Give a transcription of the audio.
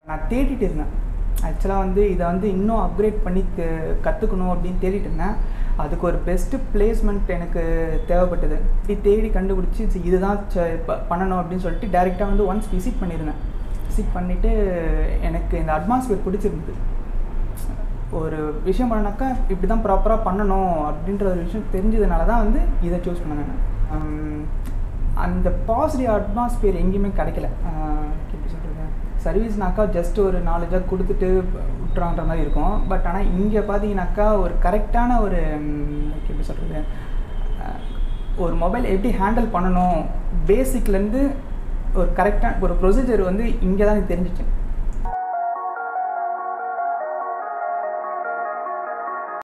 நான் தேடிட்டு இருந்தேன் ஆக்சுவலாக வந்து இதை வந்து இன்னும் அப்கிரேட் பண்ணி கற்றுக்கணும் அப்படின்னு தேடிட்டு இருந்தேன் அதுக்கு ஒரு பெஸ்ட்டு பிளேஸ்மெண்ட் எனக்கு தேவைப்பட்டது இப்படி தேடி கண்டுபிடிச்சி சரி, இதுதான் ச- ப- பண்ணணும் அப்படின்னு சொல்லிட்டு டேரெக்டாக வந்து ஒன்ஸ் விசிட் பண்ணியிருந்தேன் விசிட் பண்ணிவிட்டு எனக்கு இந்த அட்மாஸ்பியர் பிடிச்சிருந்தது ஒரு விஷயம் பண்ணாக்கா இப்படி தான் ப்ராப்பராக பண்ணணும் அப்படின்ற ஒரு விஷயம் தெரிஞ்சதுனால தான் வந்து இதை சூஸ் பண்ணேன் நான் உம், அந்த பாசிட்டிவ் அட்மாஸ்பியர் எங்கேயுமே கிடைக்கல ஆஹ் எப்படி சொல்கிறது சர்வீஸ்னாக்கா ஜஸ்ட் ஒரு நாலு ஜாக் கொடுத்துட்டு விட்டுறான்ற மாதிரி இருக்கும் பட் ஆனால் இங்கே பார்த்தீங்கன்னாக்கா ஒரு கரெக்டான ஒரு உம், எப்படி சொல்கிறது ஒரு மொபைல் எப்படி ஹேண்டில் பண்ணணும் பேசிக்லேருந்து ஒரு கரெக்டான ஒரு ப்ரொசீஜர் வந்து இங்கே தான் எனக்கு தெரிஞ்சிச்சு